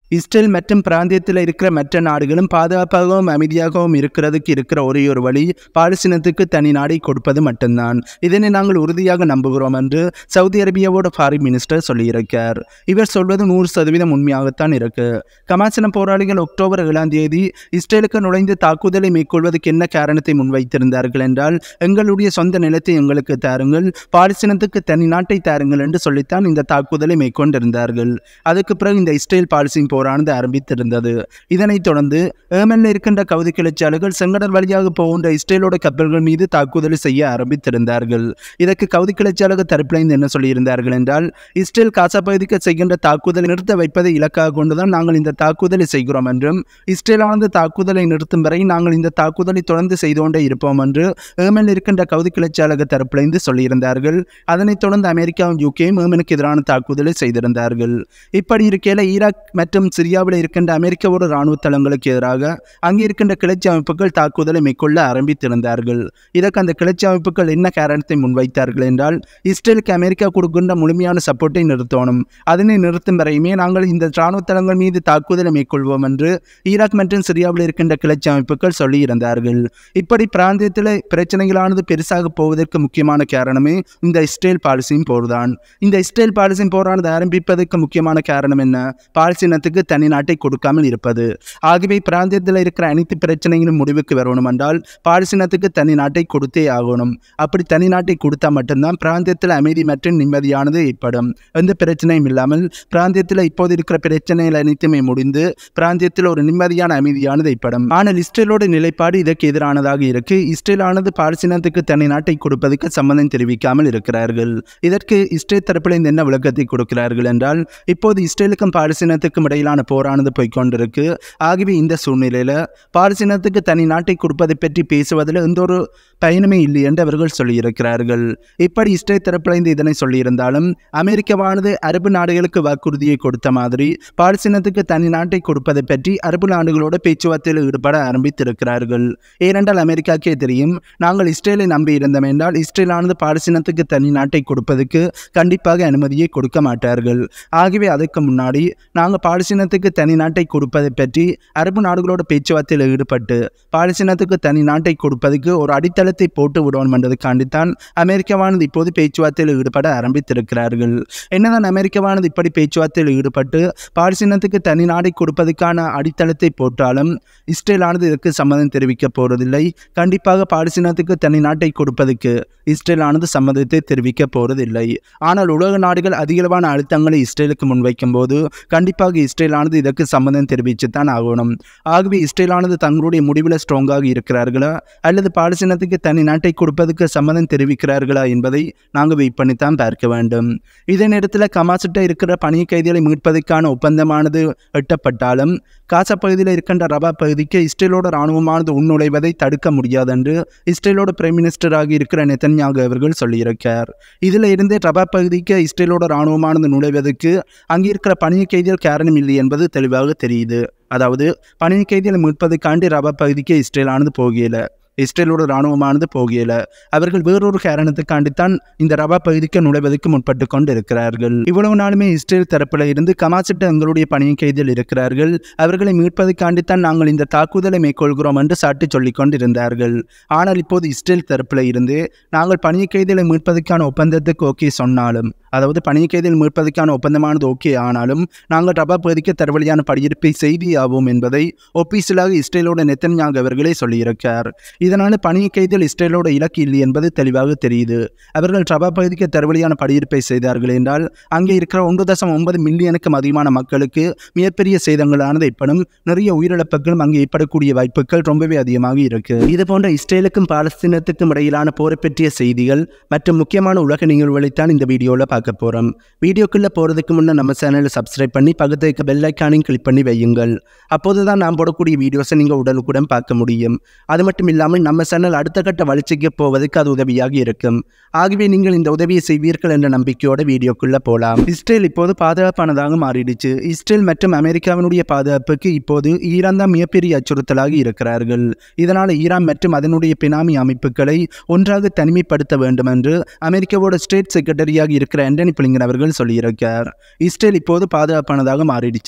Israel மற்றும் பிராந்தியத்தில் இருக்கிற மற்ற நாடுகளும் பாதுகாப்பாகவும் அமைதியாகவும் இருக்கிறதுக்கு இருக்கிற ஒரே ஒரு வழி பாலஸ்தீனத்துக்கு தனி நாடை கொடுப்பது மட்டும்தான் இதனை நாங்கள் உறுதியாக நம்புகிறோம் என்று சவுதி அரேபியாவோட ஃபாரின் மினிஸ்டர் சொல்லியிருக்கார் இவர் சொல்வது நூறு சதவீதம் உண்மையாகத்தான் இருக்கு கமாசன போராளிகள் அக்டோபர் ஏழாம் தேதி இஸ்ரேலுக்கு நுழைந்து தாக்குதலை மேற்கொள்வதற்கு என்ன காரணத்தை முன்வைத்திருந்தார்கள் என்றால் எங்களுடைய சொந்த நிலத்தை எங்களுக்கு தாருங்கள் பாலஸ்தீனத்துக்கு தனி நாட்டை தாருங்கள் என்று சொல்லித்தான் இந்த தாக்குதலை மேற்கொண்டிருந்தார்கள் அதுக்கு பிறகு இந்த இஸ்ரேல் பாலஸ்தீன் போரானது ஆரம்பித்திருந்தது இதனைத் தொடர்ந்து ஏமனில் இருக்கின்ற கவுதி கிளர்ச்சியாளர்கள் செங்கடல் வழியாக போகின்ற இஸ்ரேலோட கப்பல்கள் மீது தாக்குதல் செய்ய ஆரம்பித்திருந்தார்கள் இதற்கு கவுதி கிளர்ச்சியாளர்கள் தரப்பிலிருந்து என்ன சொல்லியிருந்தார்கள் என்றால் இஸ்ரேல் காசா பகுதிக்கு செய்கின்ற தாக்குதலை நிறுத்த வைப்பதை இலக்காக கொண்டுதான் நாங்கள் இந்த தாக்குதலை செய்கிறோம் என்றும் இஸ்ரேலானது தாக்குதலை நிறுத்தும் வரை நாங்கள் இந்த தாக்குதலை தொடர்ந்து செய்து கொண்டே இருப்போம் என்று ஏமனில் இருக்கின்ற கவுதி கிளர்ச்சியாளர்கள் தரப்பிலிருந்து சொல்லியிருந்தார்கள் அதனைத் தொடர்ந்து அமெரிக்காவும் யூகேயும் ஏமனுக்கு எதிரான தாக்குதலை செய்திருந்தார்கள் இப்படி இருக்கையில் ஈராக் மற்றும் சிரியாவில் இருக்கின்ற அமெரிக்காவோட இராணுவ தளங்களுக்கு எதிராக அங்கே இருக்கின்ற கிளர்ச்சி அமைப்புகள் தாக்குதலை மேற்கொள்ள ஆரம்பித்திருந்தார்கள் இதற்கு அந்த கிளர்ச்சி அமைப்புகள் என்ன காரணத்தை முன்வைத்தார்கள் என்றால் இஸ்ரேலுக்கு அமெரிக்கா கொடுக்கின்ற முழுமையான சப்போர்ட்டை நிறுத்தணும் அதனை நிறுத்தும் வரையுமே நாங்கள் இந்த இராணுவ தளங்கள் மீது தாக்குதலை மேற்கொள்வோம் என்று ஈராக் மற்றும் சிரியாவில் இருக்கின்ற கிளர்ச்சி அமைப்புகள் சொல்லியிருந்தார்கள் இப்படி பிராந்தியத்தில் பிரச்சனைகளானது பெருசாக போவதற்கு முக்கியமான காரணமே இந்த இஸ்ரேல் பாலிசியின் போர்தான் இந்த இஸ்ரேல் பாலிசியின் போரானது ஆரம்பிப்பதற்கு முக்கியமான காரணம் என்ன பாலஸ்தீனத்துக்கு தனி நாட்டை கொடுக்காமல் இருப்பது ஆகவே பிராந்தியத்தில் இருக்கிற அனைத்து பிரச்சனைகளும் முடிவுக்கு வரணும் என்றால் பாலஸ்தீனத்துக்கு தனி நாட்டை கொடுத்தே ஆகணும் அப்படி தனி நாட்டை கொடுத்தா மட்டும்தான் பிராந்தியத்தில் அமைதி மற்றும் நிம்மதியானது ஏற்படும் எந்த பிரச்சனையும் இல்லாமல் பிராந்தியத்தில் இப்போது இருக்கிற பிரச்சனைகள் அனைத்துமே முடிந்து பிராந்தியத்தில் ஒரு நிம்மதியான அமைதியானது ஏற்படும் ஆனால் இஸ்ரேலோட நிலைப்பாடு இதற்கு எதிரானதாக இருக்கு இஸ்ரேலானது பாலஸ்தீனத்துக்கு தனி நாட்டை கொடுப்பதற்கு சம்மதம் தெரிவிக்காமல் இருக்கிறார்கள் இதற்கு இஸ்ரேல் தரப்பில் இந்த என்ன விளக்கத்தை கொடுக்கிறார்கள் என்றால் இப்போது இஸ்ரேலுக்கும் பாலஸ்தீனத்துக்கும் இடையிலான போரானது போய்கொண்டிருக்கு ஆகவே இந்த சூழ்நிலையில பாலஸ்தீனத்துக்கு தனி நாட்டை கொடுப்பதை பற்றி பேசுவதில் எந்த ஒரு பயனுமே இல்லை என்று அவர்கள் சொல்லியிருக்கிறார்கள் இப்படி இஸ்ரேல் தரப்பிலிருந்து இதனை சொல்லியிருந்தாலும் அமெரிக்காவானது அரபு நாடுகளுக்கு வாக்குறுதியை கொடுத்த மாதிரி பாலஸ்தீனத்துக்கு தனி நாட்டை கொடுப்பதை பற்றி அரபு நாடுகளோட பேச்சுவார்த்தையில் ஈடுபட ஆரம்பித்திருக்கிறார்கள் ஏனென்றால் அமெரிக்காக்கே தெரியும் நாங்கள் இஸ்ரேலை நம்பி இருந்தோம் என்றால் இஸ்ரேலானது பாலஸ்தீனத்துக்கு தனி நாட்டை கொடுப்பதற்கு கண்டிப்பாக அனுமதியை கொடுக்க மாட்டார்கள் ஆகவே அதற்கு முன்னாடி நாங்கள் பாலஸ்தீனத்துக்கு தனி நாட்டை கொடுப்பதை பற்றி அரபு நாடுகளோட பேச்சுவார்த்தையில் ஈடுபட்டு பாலஸ்தீனத்துக்கு தனி நாட்டை கொடுப்பதற்கு ஒரு அடித்தளத்தை போட்டு விடுவோம் என்பதற்காண்டித்தான் அமெரிக்காவானது இப்போது பேச்சுவார்த்தையில் ஈடுபட ஆரம்பித்திருக்கிறார்கள் என்னதான் அமெரிக்காவானது இப்படி பேச்சுவார்த்தையில் ஈடுபட்டு பாலஸ்தீனத்துக்கு தனி நாடை கொடுப்பதற்கான அடித்தளத்தை போட்டாலும் இஸ்ரேலானது இதற்கு சம்மதம் தெரிவிக்க போவதில்லை கண்டிப்பாக பாலஸ்தீனத்துக்கு தனி நாட்டை கொடுப்பதற்கு இஸ்ரேலானது சம்மதத்தை தெரிவிக்க போவதில்லை ஆனால் உலக நாடுகள் அதிகளவான அழுத்தங்களை இஸ்ரேலுக்கு முன்வைக்கும் போது கண்டிப்பாக இஸ்ரேலானது இதற்கு சம்மதம் தெரிவித்துத்தான் ஆகணும் ஆகவே இஸ்ரேலானது தங்களுடைய முடிவில் ஸ்ட்ராங்காக இருக்கிறார்களா அல்லது பாலஸ்தீனத்துக்கு தனி நாட்டை கொடுப்பதற்கு சம்மதம் தெரிவிக்கிறார்களா என்பதை நாங்கள் வெயிட் பண்ணித்தான் பார்க்க வேண்டும் இதே நேரத்தில் கமாசிட்ட இருக்கிற பணிய கைதிகளை மீட்பதற்கான ஒப்பந்தமானது எட்டப்பட்டாலும் காசா பகுதியில் இருக்கின்ற ரபா பகுதிக்கு இஸ்ரேலோட இராணுவமானது உள்நுழைவதை தடுக்க முடியாது என்று இஸ்ரேலோட பிரைம் மினிஸ்டராக இருக்கிற நெத்தன்யாகு அவர்கள் சொல்லியிருக்கார் இதில் இருந்தே ரபா பகுதிக்கு இஸ்ரேலோட இராணுவமானது நுழைவதற்கு அங்கே இருக்கிற பணிய கைதிகள் காரணம் இல்லை என்பது தெளிவாக தெரியுது அதாவது பணிய கைதிகளை மீட்பதற்காண்டி ரபா பகுதிக்கு இஸ்ரேலானது போகல இஸ்ரேலோட இராணுவமானது போகல அவர்கள் வேறொரு காரணத்துக்காண்டித்தான் இந்த ரபா பகுதிக்கு நுழைவதற்கு முற்பட்டு கொண்டு இருக்கிறார்கள் இவ்வளவு நாளுமே இஸ்ரேல் தரப்பில் இருந்து கமாசிட்ட எங்களுடைய பணிய கைதில் இருக்கிறார்கள் அவர்களை மீட்பதற்காண்டித்தான் நாங்கள் இந்த தாக்குதலை மேற்கொள்கிறோம் என்று சாட்டி சொல்லிக் கொண்டிருந்தார்கள் ஆனால் இப்போது இஸ்ரேல் தரப்பில் இருந்து நாங்கள் பணிய கைதிகளை மீட்பதற்கான ஒப்பந்தத்துக்கு ஓகே சொன்னாலும் அதாவது பணிய கைதில் மீட்பதற்கான ஒப்பந்தமானது ஓகே ஆனாலும் நாங்கள் ரபா பகுதிக்கு தரவழியான படியிருப்பை செய்தியாவோம் என்பதை ஒப்பீசியலாக இஸ்ரேலோட நெத்தன்யாகு அவர்களே சொல்லியிருக்கார் இதனால் பணிய கைதில் இஸ்ரேலோட இலக்கு இல்லை என்பது தெளிவாக தெரியுது அவர்கள் ரபா பகுதிக்கு தரவழியான படியிருப்பை செய்தார்கள் என்றால் அங்கே இருக்கிற ஒன்று தசம் ஒன்பது மில்லியனுக்கும் அதிகமான மக்களுக்கு மிகப்பெரிய சேதங்களானது ஏற்படும் நிறைய உயிரிழப்புகளும் அங்கே ஏற்படக்கூடிய வாய்ப்புகள் ரொம்பவே அதிகமாக இருக்கு இது போன்ற இஸ்ரேலுக்கும் பாலஸ்தீனத்துக்கும் இடையிலான போரை பற்றிய செய்திகள் மற்றும் முக்கியமான உலக நிகழ்வுகளைத்தான் இந்த வீடியோவில் பார்க்க போகிறோம் வீடியோக்குள்ளே போகிறதுக்கு முன்னே நம்ம சேனலை சப்ஸ்கிரைப் பண்ணி பக்கத்தில் இருக்க பெல் ஐக்கானையும் கிளிக் பண்ணி வையுங்கள் அப்போது தான் நான் போடக்கூடிய வீடியோஸை நீங்கள் உடனுக்குடன் பார்க்க முடியும் அது மட்டும் இல்லாமல் நம்ம சேனல் அடுத்த கட்ட வளர்ச்சிக்கு போவதற்கு அது உதவியாக இருக்கும் ஆகவே நீங்கள் இந்த உதவியை செய்வீர்கள் என்ற நம்பிக்கையோட வீடியோக்குள்ள போலாம் இஸ்ரேல் இப்போது பாதுகாப்பானதாக மாறிடுச்சு இஸ்ரேல் மற்றும் அமெரிக்காவினுடைய பாதுகாப்புக்கு இப்போது ஈரான் தான் மிகப்பெரிய அச்சுறுத்தலாக இருக்கிறார்கள் இதனால் ஈரான் மற்றும் அதனுடைய பினாமி அமைப்புகளை ஒன்றாக தனிமைப்படுத்த வேண்டும் என்று அமெரிக்காவோட ஸ்டேட் செக்ரட்டரியாக இருக்கிற ஆண்டனி பிளிங்கன் அவர்கள் சொல்லியிருக்கார் இஸ்ரேல் இப்போது பாதுகாப்பானதாக மாறிடுச்சாம்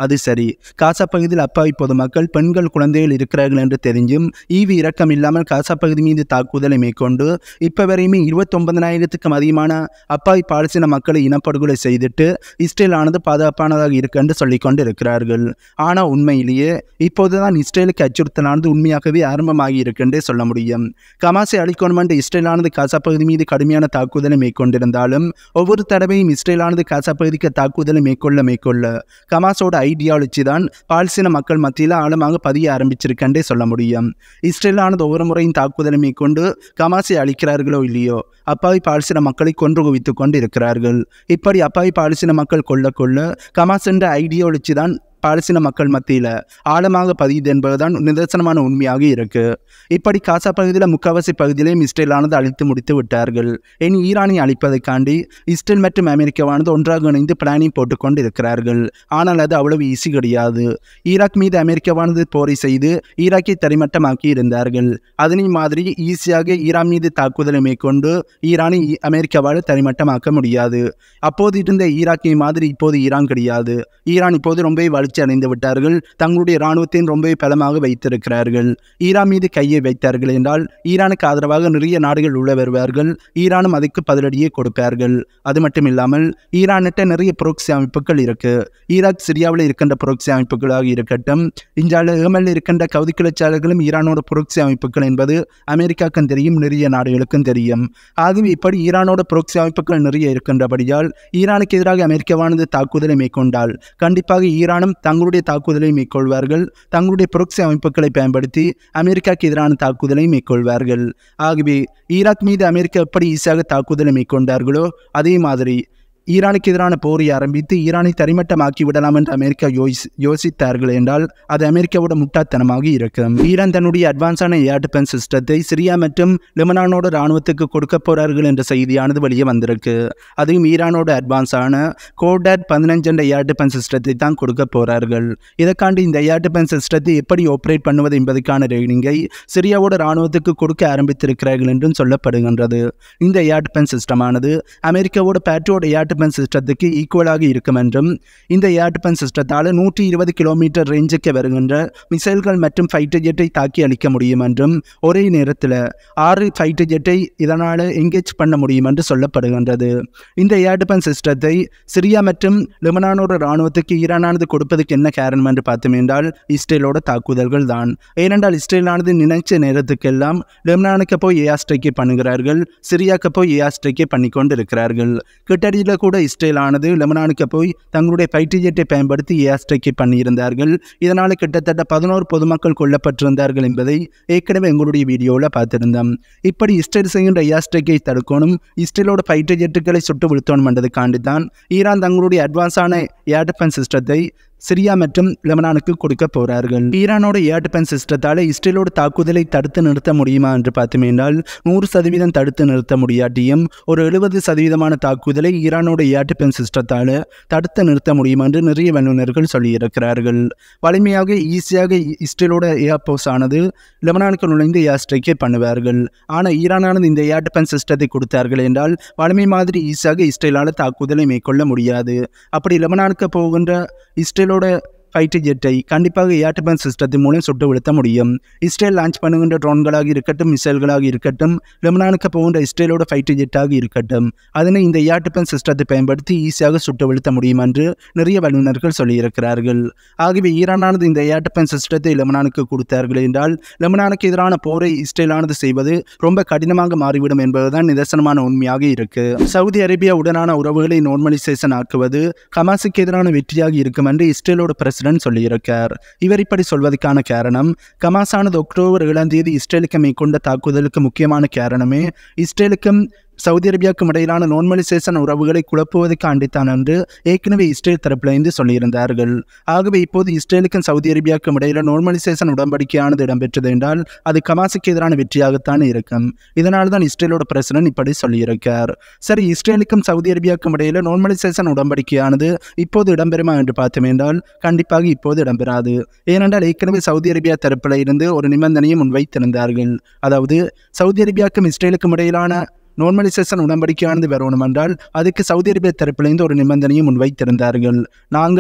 அது சரி காசா பகுதியில் அப்பாவி பொதுமக்கள் பெண்கள் குழந்தைகள் இருக்கிறார்கள் என்று தெரிஞ்சும் ஈவி இரக்கம் இல்லாமல் காசா பகுதி மீது தாக்குதலை மேற்கொண்டு இப்போ வரையுமே இருபத்தொன்பதனாயிரத்துக்கும் அதிகமான அப்பாவி பாலஸ்தீன மக்களை இனப்படுகொலை செய்துட்டு இஸ்ரேல் ஆனது பாதுகாப்பானதாக இருக்கு என்று சொல்லிக் கொண்டு இருக்கிறார்கள் ஆனால் உண்மையிலேயே இப்போதுதான் இஸ்ரேலுக்கு அச்சுறுத்தலானது உண்மையாகவே ஆரம்பமாகி இருக்குன்றே சொல்ல முடியும் கமாசை அழிக்கணும் என்று இஸ்ரேலானது காசா பகுதி மீது கடுமையான தாக்குதலை மேற்கொண்டிருந்தாலும் ஒவ்வொரு தடவையும் இஸ்ரேலானது காசா பகுதிக்கு தாக்குதலை மேற்கொள்ள மேற்கொள்ள கமாஸோட ஐடியாலஜி தான் பாலஸ்தீன மக்கள் மத்தியில் ஆழமாக பதிய ஆரம்பிச்சிருக்கன்றே சொல்ல முடியும் இஸ்ரேலானது ஒவ்வொரு முறையும் தாக்குதலை மேற்கொண்டு கமாஸை அழிக்கிறார்களோ இல்லையோ அப்பாவி பாலஸ்தீன மக்களை கொன்று குவித்து கொண்டு இருக்கிறார்கள் இப்படி அப்பாவி பாலஸ்தீன மக்கள் கொல்ல கொள்ள கமாஸ் என்ற ஐடியாலஜி தான் பாலஸ்தீன மக்கள் மத்தியில் ஆழமாக பதியுது என்பதுதான் நிதர்சனமான உண்மையாக இருக்கு இப்படி காசா பகுதியில் முக்காவாசி பகுதியிலேயும் இஸ்ரேலானது அழித்து முடித்து விட்டார்கள் இனி ஈரானை அழிப்பதைக்காண்டி இஸ்ரேல் மற்றும் அமெரிக்காவானது ஒன்றாக இணைந்து பிளானிங் போட்டுக்கொண்டு இருக்கிறார்கள் ஆனால் அது அவ்வளவு ஈஸி கிடையாது ஈராக் மீது அமெரிக்காவானது போரை செய்து ஈராக்கை தரைமட்டமாக்கி இருந்தார்கள் அதனை மாதிரி ஈஸியாக ஈரான் மீது தாக்குதலை மேற்கொண்டு ஈரானை ஈ- அமெரிக்காவால் தரைமட்டமாக்க முடியாது அப்போது இருந்த ஈராக்கை மாதிரி இப்போது ஈரான் கிடையாது ஈரான் இப்போது ரொம்பவே வளர்ச்சி அடைந்து விட்டார்கள் தங்களுடைய இராணுவத்தையும் ரொம்பவே பலமாக வைத்திருக்கிறார்கள் ஈரான் மீது கையை வைத்தார்கள் என்றால் ஈரானுக்கு ஆதரவாக நிறைய நாடுகள் உள்ள வருவார்கள் ஈரானும் அதுக்கு பதிலடியை கொடுப்பார்கள் அது மட்டும் இல்லாமல் ஈரானிட்ட நிறைய புரோக்சி அமைப்புகள் இருக்கு ஈராக் சிரியாவில் இருக்கின்ற புரோக்சி அமைப்புகளாக இருக்கட்டும் இந்தியாவில் ஏமலில் இருக்கின்ற கவுதி கிளர்ச்சியாளர்களும் ஈரானோட புரோக்சி அமைப்புகள் என்பது அமெரிக்காவுக்கும் தெரியும் நிறைய நாடுகளுக்கும் தெரியும் ஆகவே இப்படி ஈரானோட புரோக்சி அமைப்புகள் நிறைய இருக்கின்றபடியால் ஈரானுக்கு எதிராக அமெரிக்காவானது தாக்குதலை மேற்கொண்டால் கண்டிப்பாக ஈரானும் தங்களுடைய தாக்குதலை மேற்கொள்வார்கள் தங்களுடைய புரோக்சி அமைப்புகளை பயன்படுத்தி அமெரிக்காவுக்கு எதிரான தாக்குதலை மேற்கொள்வார்கள் ஆகவே ஈராக் மீது அமெரிக்கா எப்படி ஈஸியாக தாக்குதலை மேற்கொண்டார்களோ அதே மாதிரி ஈரானுக்கு எதிரான போரை ஆரம்பித்து ஈரானை தரைமட்டமாக்கி விடலாம் என்று அமெரிக்கா யோசி யோசித்தார்கள் என்றால் அது அமெரிக்காவோட முட்டாள்தனமாக இருக்கும் ஈரான் தன்னுடைய அட்வான்ஸான ஏர் டிஃபென்ஸ் சிஸ்டத்தை சிரியா மற்றும் லெபனானோட இராணுவத்துக்கு கொடுக்க போறார்கள் என்ற செய்தியானது வெளியே வந்திருக்கு அதுவும் ஈரானோட அட்வான்ஸான கோடாட் பதினஞ்சு என்ற ஏர் டிஃபென்ஸ் சிஸ்டத்தை தான் கொடுக்க போறார்கள் இதற்காண்டி இந்த ஏர் டிஃபென்ஸ் சிஸ்டத்தை எப்படி ஆப்ரேட் பண்ணுவது என்பதற்கான ட்ரைனிங்கை சிரியாவோட இராணுவத்துக்கு கொடுக்க ஆரம்பித்திருக்கிறார்கள் என்றும் சொல்லப்படுகின்றது இந்த ஏர் டிஃபென்ஸ் சிஸ்டமானது அமெரிக்காவோட பேட்ரோட் ஏர் டிஃபென்ஸ் சிஸ்டத்துக்கு ஈக்குவலாக இருக்கும் என்றும் இந்த ஏர் டிஃபென்ஸ் சிஸ்டத்தால் நூற்றி இருபது கிலோமீட்டர் ரேஞ்சுக்கு வருகின்ற மிசைல்கள் மற்றும் ஃபைட்டர் ஜெட்டை தாக்கி அளிக்க முடியும் என்றும் ஒரே நேரத்தில் ஆறு ஃபைட்டர் ஜெட்டை இதனால் எங்கேஜ் பண்ண முடியும் என்று சொல்லப்படுகின்றது இந்த ஏர் டிஃபென்ஸ் சிஸ்டத்தை சிரியா மற்றும் லெபனானோட இராணுவத்துக்கு ஈரானானது கொடுப்பதற்கு என்ன காரணம் என்று பார்த்தோம் என்றால் இஸ்ரேலோட தாக்குதல்கள் தான் ஏனென்றால் இஸ்ரேலானது நினைச்ச நேரத்துக்கெல்லாம் லெபனானுக்கு போய் ஏஆர் ஸ்ட்ரைக்கை பண்ணுகிறார்கள் சிரியாக்கு போய் ஏஆர் ஸ்ட்ரைக்கை பண்ணி கொண்டு இருக்கிறார்கள் கிட்டடியில் கூட இஸ்ரேலானது லெபனானுக்கு போய் தங்களுடைய ஃபைட்டர் ஜெட்டை பயன்படுத்தி ஏஆர் ஸ்ட்ரைக்கை பண்ணியிருந்தார்கள் இதனால் கிட்டத்தட்ட பதினோரு பொதுமக்கள் கொல்லப்பட்டிருந்தார்கள் என்பதை ஏற்கனவே எங்களுடைய வீடியோவில் பார்த்திருந்தோம் இப்படி இஸ்ரேல் செய்கின்ற ஏஆர் ஸ்ட்ரைக்கை தடுக்கணும் இஸ்ரேலோட ஃபைட்டர் ஜெட்டுகளை சுட்டு வீழ்த்தணும் என்றதுக்காண்டி தான் ஈரான் தங்களுடைய அட்வான்ஸான ஏர் டிஃபென்ஸ் சிஸ்டத்தை சிரியா மற்றும் லெபனானுக்கு கொடுக்க போறார்கள் ஈரானோட ஏர் டிஃபென்ஸ் சிஸ்டத்தால் இஸ்ரேலோட தாக்குதலை தடுத்து நிறுத்த முடியுமா என்று பார்த்தோமேனால் நூறு சதவீதம் தடுத்து நிறுத்த முடியாட்டியும் ஒரு எழுபது சதவீதமான தாக்குதலை ஈரானோட ஏர் டிஃபென்ஸ் சிஸ்டத்தால் தடுத்து நிறுத்த முடியும் என்று நிறைய வல்லுநர்கள் சொல்லியிருக்கிறார்கள் வலிமையாக ஈஸியாக இ- இஸ்ரேலோட ஏர் போர்ஸ் ஆனது லெபனானுக்கு நுழைந்து ஏர் ஸ்ட்ரைக்கே பண்ணுவார்கள் ஆனால் ஈரானானது இந்த ஏர் டிஃபென்ஸ் சிஸ்டத்தை கொடுத்தார்கள் என்றால் வலிமை மாதிரி ஈஸியாக இஸ்ரேலால் தாக்குதலை மேற்கொள்ள முடியாது அப்படி லெபனானுக்கு போகின்ற இஸ்ரேலோட ஃபைட்டர் ஜெட்டை கண்டிப்பாக ஏர் டிஃபென்ஸ் சிஸ்டத்தின் மூலம் சுட்டு வீழ்த்த முடியும் இஸ்ரேல் லான்ச் பண்ணுகின்ற ட்ரோன்களாக இருக்கட்டும் மிசைல்களாக இருக்கட்டும் லெபனானுக்கு போகின்ற இஸ்ரேலோட ஃபைட்டர் ஜெட்டாக இருக்கட்டும் அதனை இந்த ஏர் டிஃபென்ஸ் சிஸ்டத்தை பயன்படுத்தி ஈஸியாக சுட்டு வீழ்த்த முடியும் என்று நிறைய வல்லுநர்கள் சொல்லியிருக்கிறார்கள் ஆகவே ஈரானானது இந்த ஏர் டிஃபென்ஸ் சிஸ்டத்தை லெபனானுக்கு கொடுத்தார்கள் என்றால் லெபனானுக்கு எதிரான போரை இஸ்ரேலானது செய்வது ரொம்ப கடினமாக மாறிவிடும் என்பதுதான் நிதர்சனமான உண்மையாக இருக்கு சவுதி அரேபியா உடனான உறவுகளை நார்மலைசேஷன் ஆக்குவது ஹமாஸுக்கு எதிரான வெற்றியாக இருக்கும் என்று இஸ்ரேலோட பிரசிடென்ட் சொல்லியிருக்கார் இவர் இப்படி சொல்வதற்கான காரணம் கமாஸானது அக்டோபர் ஏழாம் தேதி இஸ்ரேலுக்கு மேற்கொண்ட தாக்குதலுக்கு முக்கியமான காரணமே இஸ்ரேலுக்கும் சவுதி அரேபியாவுக்கும் இடையிலான நார்மலைசேஷன் உறவுகளை குழப்புவதற்கு அண்டித்தான் என்று ஏற்கனவே இஸ்ரேல் தரப்பிலிருந்து சொல்லியிருந்தார்கள் ஆகவே இப்போது இஸ்ரேலுக்கும் சவுதி அரேபியாவுக்கும் இடையில நார்மலைசேஷன் உடன்படிக்கையானது இடம்பெற்றது என்றால் அது கமாஸுக்கு எதிரான வெற்றியாகத்தான் இருக்கும் இதனால் தான் இஸ்ரேலோட பிரசிடன்ட் இப்படி சொல்லியிருக்கார் சரி இஸ்ரேலுக்கும் சவுதி அரேபியாவுக்கும் இடையில நார்மலைசேஷன் உடன்படிக்கையானது இப்போது இடம்பெறுமா என்று பார்த்தோம் என்றால் கண்டிப்பாக இப்போது இடம்பெறாது ஏனென்றால் ஏற்கனவே சவுதி அரேபியா தரப்பில் இருந்து ஒரு நிபந்தனையை முன்வைத்திருந்தார்கள் அதாவது சவுதி அரேபியாவுக்கும் இஸ்ரேலுக்கும் இடையிலான நார்மலைசேஷன் உடன்படிக்கையானது வரணும் என்றால் அதுக்கு சவுதி அரேபியா தரப்பிலிருந்து ஒரு நிபந்தனையை முன்வைத்திருந்தார்கள் நாங்கள்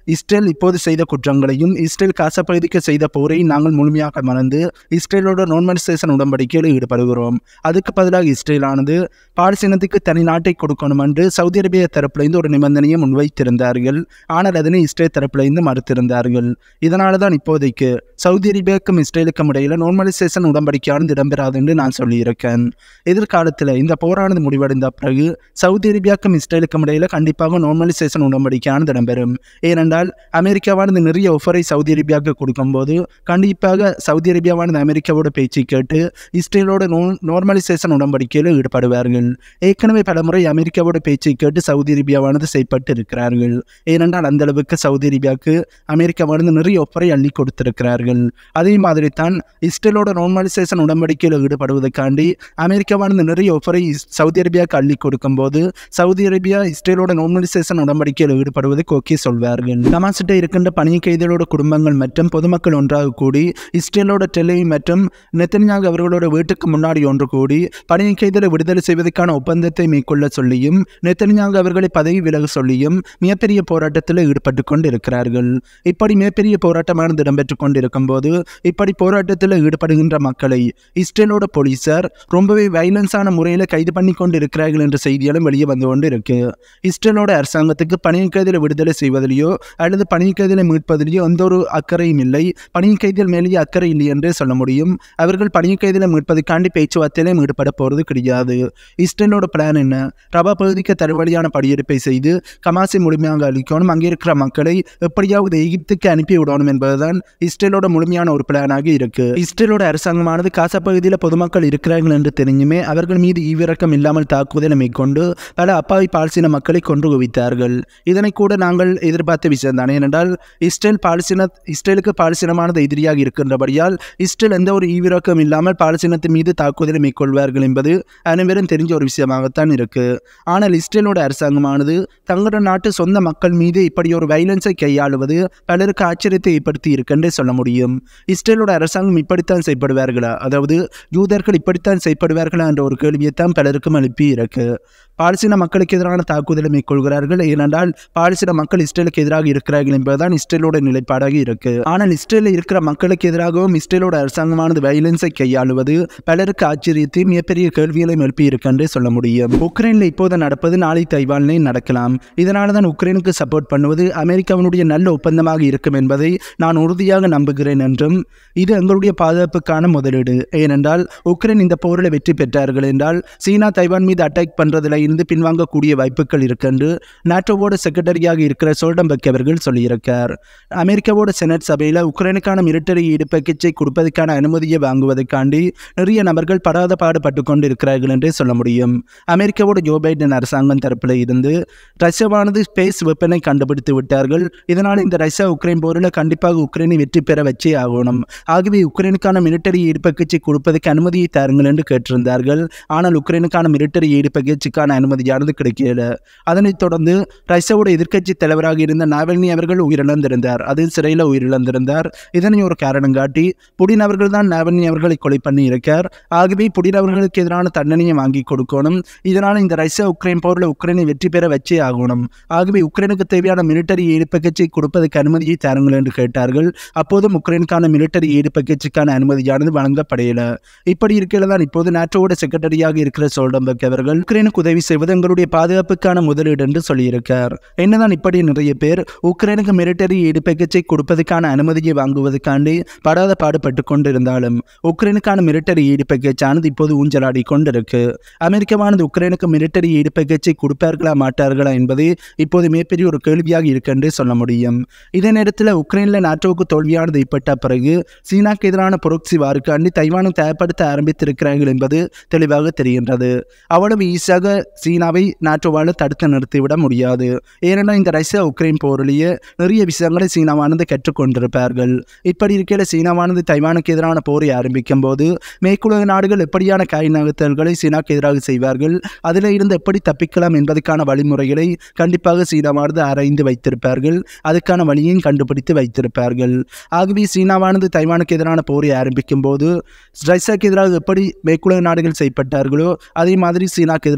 இஸ்ரேல் இப்போது செய்த குற்றங்களையும் இஸ்ரேல் காசா பகுதிக்கு செய்த போரை நாங்கள் முழுமையாக மறந்து இஸ்ரேலோட நார்மலைசேஷன் உடன்படிக்கையில் ஈடுபடுகிறோம் அதுக்கு பதிலாக இஸ்ரேலானது பாலஸ்தீனத்துக்கு தனி நாட்டை கொடுக்கணும் என்று சவுதி அரேபியா தரப்பிலிருந்து ஒரு நிபந்தனையை முன்வைத்திருந்தார்கள் ஆனால் அதனை இஸ்ரேல் தரப்பிலிருந்து மறுத்திருந்தார்கள் இதனால தான் இப்போதைக்கு சவுதி அரேபியாவுக்கும் இஸ்ரேலுக்கும் இடையில நார்மலைசேஷன் உடன்படிக்கையானது இடம்பெறாது என்று நான் சொல்லியிருக்கேன் எதிர்காலத்தில் இந்த போரானது முடிவடைந்த பிறகு சவுதி அரேபியாவுக்கும் இஸ்ரேலுக்கும் இடையில கண்டிப்பாக நார்மலைசேஷன் உடன்படிக்கையானது இடம்பெறும் ஏனென்றால் அமெரிக்காவானது நிறைய ஒஃபரை சவுதி அரேபியாவுக்கு கொடுக்கும்போது கண்டிப்பாக சவுதி அரேபியாவானது அமெரிக்காவோட பேச்சை கேட்டு இஸ்ரேலோட நோ நார்மலைசேஷன் உடன்படிக்கையில் ஈடுபடுவார்கள் ஏற்கனவே பலமுறை அமெரிக்காவோட பேச்சை கேட்டு சவுதி அரேபியாவானது செய்யப்பட்டு இருக்கிறார்கள் ஏனென்றால் அந்த அளவுக்கு சவுதி அரேபியாவுக்கு அமெரிக்காவானது நிறைய ஒப்பரை அள்ளி கொடுத்திருக்கிறார்கள் அதே மாதிரி தான் இஸ்ரேலோட நார்மலைசேஷன் உடன்படிக்கையில் ஈடுபடுவதற்காண்டி அமெரிக்காவானது நிறைய ஒஃபரை இஸ்- சவுதி அரேபியாவுக்கு அள்ளி கொடுக்கும்போது சவுதி அரேபியா இஸ்ரேலோட நார்மலைசேஷன் உடன்படிக்கையில் ஈடுபடுவதற்கு ஓகே சொல்வார்கள் ஹமாஸ்கிட்ட இருக்கின்ற பணிய கைதிகளோட குடும்பங்கள் மற்றும் பொதுமக்கள் ஒன்றாக கூடி இஸ்ரேலோட டெல்லி மற்றும் நெத்தன்யாகு அவர்களோட வீட்டுக்கு முன்னாடி ஒன்று கூடி பணிய கைதிகளை விடுதலை செய்வதற்கான ஒப்பந்தத்தை மேற்கொள்ள சொல்லியும் நெத்தன்யாகு அவர்களை பதவி விலக சொல்லியும் மிகப்பெரிய போராட்டத்தில் ஈடுபட்டு கொண்டு இருக்கிறார்கள் இப்படி மிகப்பெரிய போராட்டமானது இடம்பெற்றுக் கொண்டிருக்கும் போது இப்படி போராட்டத்தில் ஈடுபடுகின்ற மக்களை இஸ்ரேலோட போலீசார் ரொம்பவே வைலன்ஸான முறையில் கைது பண்ணி கொண்டு இருக்கிறார்கள் என்ற செய்திகளும் வெளியே வந்து கொண்டு இருக்கு இஸ்ரேலோட அரசாங்கத்துக்கு பணிய கைதிகளை விடுதலை செய்வதிலேயோ அல்லது பணிய கைதிகளை மீட்பதிலேயோ எந்த ஒரு அக்கறையும் இல்லை பணிய கைதிகள் மேலேயே அக்கறை இல்லை என்றே சொல்ல முடியும் அவர்கள் பணிய கைதிகளை மீட்பதற்காண்டி பேச்சுவார்த்தையிலும் ஈடுபட போகிறது கிடையாது இஸ்ரேலோட பிளான் என்ன ரபா பகுதிக்கு தருவழியான படியெடுப்பை செய்து கமாசி முழுமையாக அளிக்கணும் அங்கே இருக்கிற மக்களை எப்படியாவது எகிப்துக்கு அனுப்பி விடணும் என்பதுதான் இஸ்ரேலோட முழுமையான ஒரு பிளானாக இருக்கு இஸ்ரேலோட அரசாங்கமானது காசா பகுதியில் பொதுமக்கள் இருக்கிறார்கள் என்று தெரிஞ்சுமே அவர்கள் மீது ஈவிரக்கம் இல்லாமல் தாக்குதலை மேற்கொண்டு பல அப்பாவி பாலஸ்தீன மக்களை கொன்று குவித்தார்கள் இதனை கூட நாங்கள் எதிர்பார்த்த விஷயம் தானே ஏனென்றால் இஸ்ரேல் பாலஸ்தீன இஸ்ரேலுக்கு பாலஸ்தீனமானது எதிரியாக இருக்கின்றபடியால் இஸ்ரேல் எந்த ஒரு ஈவிரக்கம் இல்லாமல் பாலஸ்தீனத்தின் மீது தாக்குதலை மேற்கொள்வார்கள் என்பது அனைவரும் தெரிஞ்ச ஒரு விஷயமாகத்தான் இருக்கு ஆனால் இஸ்ரேலோட அரசாங்கமானது தங்களோட நாட்டு சொந்த மக்கள் மீது இப்படி ஒரு வைலன்ஸை கையாளுவது பலருக்கு ஆச்சரியத்தை ஏற்படுத்தி இருக்குன்றே சொல்ல முடியும் இஸ்ரேலோட அரசாங்கம் இப்படித்தான் செய்யப்படுவார்களா அதாவது யூதர்கள் இப்படித்தான் செய்யப்படுவார்களா என்ற ஒரு கேள்வியைத்தான் பலருக்கும் எழுப்பி இருக்கு பாலஸ்தீன மக்களுக்கு எதிரான தாக்குதலை மேற்கொள்கிறார்கள் ஏனென்றால் பாலஸ்தீன மக்கள் இஸ்ரேலுக்கு எதிராக இருக்கிறார்கள் என்பதுதான் இஸ்ரேலோட நிலைப்பாடாக இருக்கு ஆனால் இஸ்ரேலில் இருக்கிற மக்களுக்கு எதிராகவும் இஸ்ரேலோட அரசாங்கமானது வைலன்ஸை கையாளுவது பலருக்கு ஆச்சரியத்தை மிகப்பெரிய கேள்விகளையும் எழுப்பி இருக்குன்றே சொல்ல முடியும் உக்ரைனில் இப்போது நடப்பது நாளை தைவானிலே நடக்கலாம் இதனால தான் உக்ரைனுக்கு சப்போர்ட் பண்ணுவது அமெரிக்காவினுடைய நல்ல ஒப்பந்தமாக இருக்கும் என்பதை நான் உறுதியாக நம்புகிறேன் என்றும் இது எங்களுடைய பாதுகாப்புக்கான முதலீடு ஏனென்றால் உக்ரைன் இந்த போரில் வெற்றி பெற்றார்கள் என்றால் சீனா தைவான் மீது அட்டாக் பண்றதுல இருந்து பின்வாங்கக்கூடிய வாய்ப்புகள் இருக்கென்று நாட்டோவோட செக்ரட்டரியாக இருக்கிற சோல்டம்பக் அவர்கள் சொல்லியிருக்கார் அமெரிக்காவோட செனட் சபையில் உக்ரைனுக்கான மிலிட்டரி ஈடு பேக்கேஜை கொடுப்பதற்கான அனுமதியை வாங்குவதற்காண்டி நிறைய நபர்கள் படாத பாடுபட்டு கொண்டு இருக்கிறார்கள் என்றே சொல்ல முடியும் அமெரிக்காவோட ஜோ பைடன் அரசாங்கம் தரப்பில் இருந்து ரஷ்யாவானது ஸ்பேஸ் வெப்பனை கண்டுபிடித்து விட்டார்கள் இதனால் இந்த ரஷ்யா உக்ரைன் போரில் கண்டிப்பாக உக்ரைனை வெற்றி பெற வச்சே ஆகணும் ஆகவே உக்ரைனுக்கான மிலிட்டரி ஈடு பேக்கேஜை கொடுப்பதற்கு அனுமதியை தாருங்கள் என்று கேட்டிருந்தார்கள் ஆனால் உக்ரைனுக்கான மிலிட்டரி ஈடு பேக்கேஜுக்கான அனுமதியானது கிடைக்கல அதனைத் தொடர்ந்து ரஷ்யாவோட எதிர்க்கட்சி தலைவராக இருந்த நாவல்னி அவர்கள் உயிரிழந்திருந்தார் அது சிறையில் உயிரிழந்திருந்தார் இதனை ஒரு காரணம் காட்டி புடின் அவர்கள் தான் நாவல்னி அவர்களை கொலை பண்ணி இருக்கார் ஆகவே புடின் அவர்களுக்கு எதிரான தண்டனையை வாங்கி கொடுக்கணும் இதனால் இந்த ரஷ்யா உக்ரைன் போரில் உக்ரைனை வெற்றி பெற வச்சே ஆகணும் ஆகவே உக்ரைனுக்கு தேவையான மிலிட்டரி ஈடு பேக்கேஜை கொடுப்பதற்கு அனுமதியை தாருங்கள் என்று கேட்டார்கள் அப்போதும் உக்ரைனுக்கான மிலிட்டரி ஈடு பேக்கேஜுக்கான அனுமதியானது வழங்கப்படையல இப்படி இருக்கையில் தான் இப்போது நாட்டோட செக்ரட்டரியாக இருக்கிற சோல்டம்பக் அவர்கள் உக்ரைனுக்கு உதவி செய்வது எங்களுடைய பாதுகாப்புக்கான முதலீடு என்று சொல்லியிருக்கார் என்னதான் இப்படி நிறைய பேர் உக்ரைனுக்கு மிலிட்டரி ஈடு பேக்கேஜை கொடுப்பதற்கான அனுமதியை வாங்குவதற்காண்டி படாத பாடுபட்டு கொண்டிருந்தாலும் உக்ரைனுக்கான மிலிட்டரி ஈடு பேக்கேஜ் ஆனது இப்போது ஊஞ்சலாடி கொண்டிருக்கு அமெரிக்காவானது உக்ரைனுக்கு மிலிட்டரி ஈடு பேக்கேஜை கொடுப்பார்களா மாட்டார்களா என்பது இப்போது மிகப்பெரிய ஒரு கேள்வியாக இருக்கென்று சொல்ல முடியும் இதே நேரத்தில் உக்ரைனில் நாட்டோவுக்கு தோல்வியானது ஏற்பட்ட பிறகு சீனாக்கு எதிரான புரோக்சி வாருக்காண்டி தைவானை தயார்படுத்த ஆரம்பித்திருக்கிறார்கள் என்பது தெளிவாக தெரிகின்றது அவ்வளவு ஈஸியாக சீனாவை நாட்டோவால் தடுத்து நிறுத்திவிட முடியாது ஏனென்றால் இந்த ரஷ்யா உக்ரைன் போரிலேயே நிறைய விஷயங்களை சீனாவானது கற்றுக்கொண்டிருப்பார்கள் இப்படி இருக்கையில் சீனாவானது தைவானுக்கு எதிரான போரை ஆரம்பிக்கும் போது மேற்குலக நாடுகள் எப்படியான காய் நகர்த்தல்களை சீனாக்கு எதிராக செய்வார்கள் அதில் இருந்து எப்படி தப்பிக்கலாம் என்பதற்கான வழிமுறைகளை கண்டிப்பாக சீனாவானது ஆராய்ந்து வைத்திருப்பார்கள் அதுக்கான வழியையும் கண்டுபிடித்து வைத்திருப்பார்கள் ஆகவே சீனாவானது தைவானுக்கு எதிரான போரை ஆரம்பிக்கும் போது ரஷ்யாவுக்கு எதிராக எப்படி மேற்குலக நாடுகள் செய்யப்பட்டார்களோ அதே மாதிரி சீனாக்கு எதிராக செய்யப்பட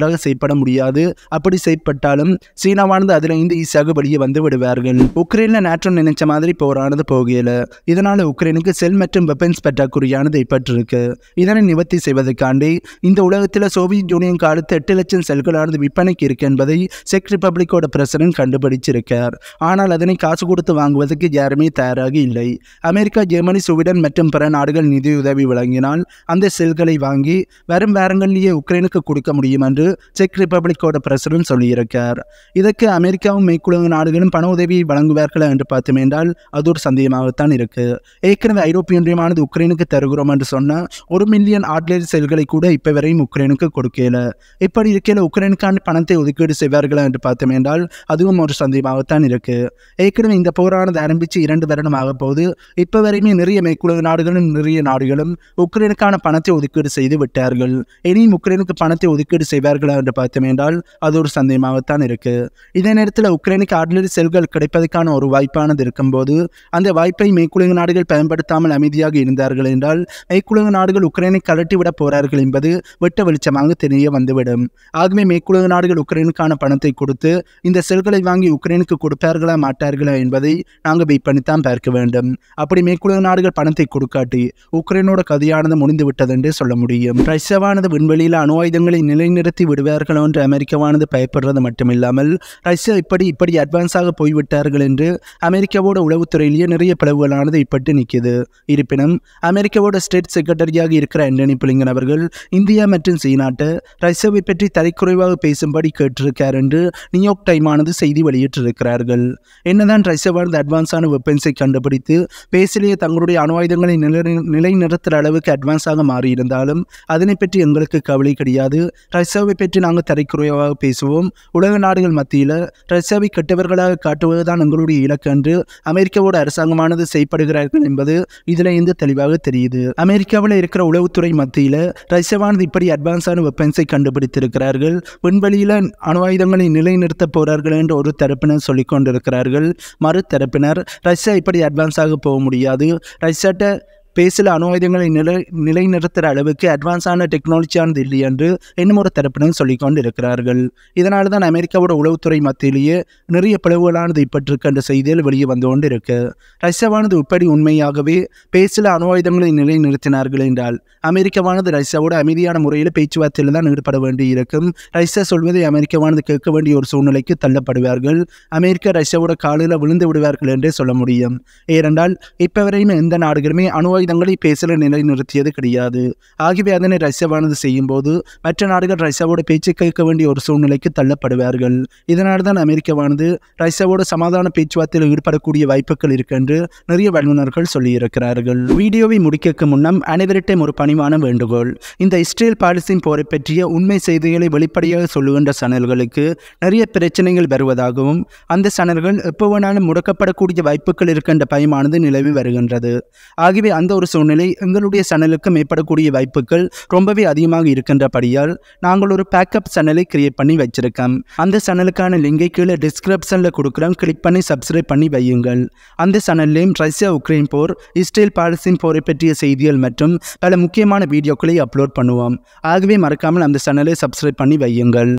செய்யப்பட முடியாது அப்படி செய்யப்பட்டாலும் சீனாவானது அதில் இருந்து ஈஸியாக வெளியே வந்து விடுவார்கள் உக்ரைனில் நேற்று நினைச்ச மாதிரி போரானது போகல இதனால் உக்ரைனுக்கு செல் மற்றும் வெப்பன்ஸ் பற்றாக்குறையானது ஏற்பட்டிருக்கு இதனை நிவர்த்தி செய்வதற்காண்டி இந்த உலகத்தில் சோவியத் யூனியன் காலத்து எட்டு லட்சம் செல்களானது விற்பனைக்கு இருக்கு என்பதை செக் ரிப்பப்ளிக்கோட பிரசிடன்ட் கண்டுபிடிச்சிருக்கார் ஆனால் அதனை காசு கொடுத்து வாங்குவதற்கு யாருமே தயாராக இல்லை அமெரிக்கா ஜெர்மனி சுவீடன் மற்றும் பிற நாடுகள் நிதியுதவி வழங்கினால் அந்த செல்களை வாங்கி வரும் வாரங்களிலேயே உக்ரைனுக்கு கொடுக்க முடியும் என்று செக் ரிப்பப்ளிக்கோட பிரசிடன்ட் சொல்லியிருக்கார் இதற்கு அமெரிக்காவும் மேற்குலக நாடுகளும் பண உதவியை வழங்குவார்களா என்று பார்த்தோம் என்றால் அது ஒரு சந்தேகமாகத்தான் இருக்கு ஏற்கனவே ஐரோப்பிய ஒன்றியமானது உக்ரைனுக்கு தருகிறோம் என்று சொன்ன ஒரு மில்லியன் ஆட்லேர் செல்களை கூட இப்போ வரையும் உக்ரைனுக்கு கொடுக்கல இப்படி இருக்கையில் உக்ரைனுக்கான பணத்தை ஒதுக்கீடு செய்வார்களா என்று பார்த்தோம் என்றால் அதுவும் ஒரு சந்தேகமாகத்தான் இருக்கு ஏற்கனவே இந்த போரானது ஆரம்பித்து இரண்டு வருடம் ஆக போது இப்போ வரையுமே நிறைய மேற்குலக நாடுகளும் நிறைய நாடுகளும் உக்ரைனுக்கான பணத்தை ஒதுக்கீடு செய்து விட்டார்கள் இனியும் உக்ரைனுக்கு பணத்தை ஒதுக்கீடு செய்வார்களா என்று பார்த்தோம் என்றால் அது ஒரு சந்தேகமாகத்தான் இருக்கு இதே நேரத்தில் உக்ரைனுக்கு ஆர்டினரி செல்கள் கிடைப்பதற்கான ஒரு வாய்ப்பானது இருக்கும்போது அந்த வாய்ப்பை மேற்குலக நாடுகள் பயன்படுத்தாமல் அமைதியாக இருந்தார்கள் என்றால் மேற்குலக நாடுகள் உக்ரைனை கலட்டி விட போறார்கள் என்பது வெட்ட வெளிச்சமாக தெரிய வந்துவிடும் ஆகவே மேற்குலக நாடுகள் உக்ரைனுக்கான பணத்தை கொடுத்து இந்த செல்களை வாங்கி உக்ரைனுக்கு கொடுப்பார்களா மாட்டார்களா என்பதை நாங்கள் வெயிட் பண்ணித்தான் பார்க்க வேண்டும் அப்படி மேற்குலக நாடுகள் பணத்தை கொடுக்காட்டி உக்ரைனோட கதையானது முடிந்து விட்டது என்று சொல்ல முடியும் ரஷ்யாவானது விண்வெளியில் அணு ஆயுதங்களை நிலைநிறுத்தி விடுவார்களோ என்று அமெரிக்காவானது பயப்படுறது மட்டுமில்லாமல் ரஷ்யா இப்படி இப்படி அட்வான்ஸாக போய்விட்டார்கள் என்று அமெரிக்காவோட உளவுத்துறையிலேயே நிறைய பிளவுகளானது இப்பட்டு நிற்கிது இருப்பினும் அமெரிக்காவோட ஸ்டேட் செக்ரட்டரியாக இருக்கிற ஆண்டனி பிளிங்கன் அவர்கள் இந்தியா மற்றும் சீனாட்டை ரஷ்யாவை பற்றி தரைக்குறைவாக பேசும்படி கேட்டிருக்கார் என்று நியூயார்க் டைமானது செய்தி வெளியிட்டிருக்கிறார்கள் என்னதான் ரஷ்யாவானது அட்வான்ஸான வெப்பன்ஸை கண்டுபிடித்து பேசிலேயே தங்களுடைய அணு ஆயுதங்களை நிலை நிலைநிறுத்துகிற அளவுக்கு அட்வான்ஸாக மாறியிருந்தாலும் அதனை பற்றி எங்களுக்கு கவலை கிடையாது ரஷ்யாவை பற்றி நாங்கள் தரைக்குறைவாக பேசுவோம் உலக நாடுகள் மத்தியில் ரஷ்யாவை கெட்டவர்களாக காட்டுவதுதான் எங்களுடைய இலக்கு என்று அமெரிக்காவோட அரசாங்கமானது செய்யப்படுகிறார்கள் என்பது இதில் இருந்து தெளிவாக தெரியுது அமெரிக்காவில் இருக்கிற உளவுத்துறை மத்தியில் ரஷ்யாவானது இப்படி அட்வான்ஸான வெப்பன்ஸை கண்டுபிடித்திருக்கிறார்கள் விண்வெளியில் அணு ஆயுதங்களை நிலைநிறுத்த போறார்கள் என்று ஒரு தரப்பினர் சொல்லிக் கொண்டிருக்கிறார்கள் மறு தரப்பினர் ரஷ்யா இப்படி அட்வான்ஸாக போக முடியாது ரஷ்யாட்ட பேசில் அணு ஆயுதங்களை நிலை நிலைநிறுத்துகிற அளவுக்கு அட்வான்ஸான டெக்னாலஜியானது இல்லை என்று இன்னும் ஒரு தரப்பினர் சொல்லிக் கொண்டு இருக்கிறார்கள் இதனால தான் அமெரிக்காவோட உளவுத்துறை மத்தியிலேயே நிறைய பிளவுகளானது இப்பட்டிருக்கு என்ற செய்தியில் வெளியே வந்து கொண்டு இருக்கு ரஷ்யாவானது இப்படி உண்மையாகவே பேசில் அணு ஆயுதங்களை நிலைநிறுத்தினார்கள் என்றால் அமெரிக்காவானது ரஷ்யாவோட அமைதியான முறையில் பேச்சுவார்த்தையில் தான் ஈடுபட வேண்டி இருக்கும் ரஷ்யா சொல்வதை அமெரிக்காவானது கேட்க வேண்டிய ஒரு சூழ்நிலைக்கு தள்ளப்படுவார்கள் அமெரிக்கா ரஷ்யாவோட காலில் விழுந்து விடுவார்கள் என்றே சொல்ல முடியும் ஏனென்றால் இப்போ வரையும் எந்த நாடுகளுமே அணு ஆயுதங்களை பேசல நிலைநிறுத்தியது கிடையாது ஆகவே அதனை ரஷ்யாவானது செய்யும்போது மற்ற நாடுகள் ரஷ்யாவோட பேச்சு கேட்க வேண்டிய ஒரு சூழ்நிலைக்கு தள்ளப்படுவார்கள் இதனால் தான் அமெரிக்காவானது ரஷ்யாவோட சமாதான பேச்சுவார்த்தையில் ஈடுபடக்கூடிய வாய்ப்புகள் இருக்கு என்று நிறைய வல்லுநர்கள் சொல்லியிருக்கிறார்கள் வீடியோவை முடிக்க முன்னம் அனைவரிட்டையும் ஒரு பணிவான வேண்டுகோள் இந்த இஸ்ரேல் பாலிஸ்தீன் போரை பற்றிய உண்மை செய்திகளை வெளிப்படையாக சொல்லுகின்ற சேனல்களுக்கு நிறைய பிரச்சனைகள் வருவதாகவும் அந்த சேனல்கள் எப்போ வேணாலும் முடக்கப்படக்கூடிய வாய்ப்புகள் இருக்கின்ற பயமானது நிலவி வருகின்றது ஆகவே அந்த ஒரு சூழ்நிலை எங்களுடைய சேனலுக்கு மேற்படக்கூடிய வாய்ப்புகள் ரொம்பவே அதிகமாக இருக்கின்றபடியால் நாங்கள் ஒரு பேக்கப் சேனலை கிரியேட் பண்ணி வச்சிருக்கோம் அந்த சேனலுக்கான லிங்கை கீழே டிஸ்கிரிப்ஷனில் கொடுக்குறோம் கிளிக் பண்ணி சப்ஸ்கிரைப் பண்ணி வையுங்கள் அந்த சேனல்லையும் ரஷ்யா உக்ரைன் போர் இஸ்ரேல் பாலஸ்தீன் போரை பற்றிய செய்திகள் மற்றும் பல முக்கியமான வீடியோக்களை அப்லோட் பண்ணுவோம் ஆகவே மறக்காமல் அந்த சேனலை சப்ஸ்கிரைப் பண்ணி வையுங்கள்